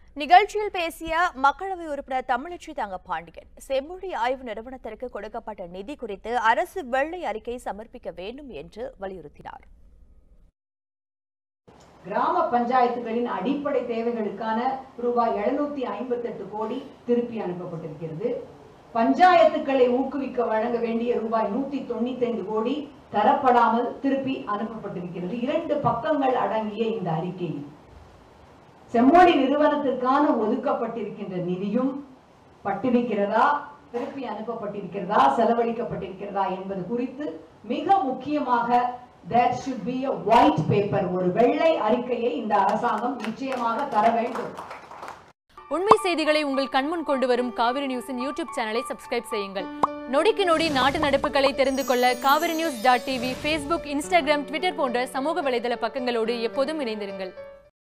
நிகழ்ச்சியில் பேசிய மக்களவை உறுப்பினர் தமிழச்சி தங்க பாண்டியன் செம்மொழி ஆய்வு நிறுவனத்திற்கு கொடுக்கப்பட்ட நிதி குறித்து அரசு வெள்ளை அறிக்கை சமர்ப்பிக்க வேண்டும் என்று வலியுறுத்தினார் கிராம பஞ்சாயத்துகளின் அடிப்படை தேவைகளுக்கான ரூபாய் எழுநூத்தி ஐம்பத்தி எட்டு கோடி திருப்பி அனுப்பப்பட்டிருக்கிறது பஞ்சாயத்துக்களை ஊக்குவிக்க வழங்க வேண்டிய ரூபாய் நூத்தி தொண்ணூத்தி ஐந்து கோடி தரப்படாமல் திருப்பி அனுப்பப்பட்டிருக்கிறது இரண்டு பக்கங்கள் அடங்கிய இந்த அறிக்கையில் செம்மொழி நிறுவனத்திற்கான ஒதுக்கப்பட்டிருக்கின்ற நிதியும் பட்டிருக்கிறதா திருப்பி அனுப்பப்பட்டிருக்கிறதா செலவழிக்கப்பட்டிருக்கிறதா என்பது குறித்து மிக முக்கியமாக there should be a white paper ஒரு வெள்ளை அறிக்கையை இந்த அரசாங்கம் நிச்சயமாக தர வேண்டும் உண்மை செய்திகளை உங்கள் கண்முன் கொண்டு வரும் காவிரி நியூஸின் யூடியூப் சேனலை சப்ஸ்கிரைப் செய்யுங்கள் நொடிக்கு நொடி நாட்டு நடப்புகளை தெரிந்து கொள்ள Kaveri news dot TV Facebook Instagram Twitter போன்ற சமூக வலைதள பக்கங்களோடு எப்போதும் இணைந்திருங்கள்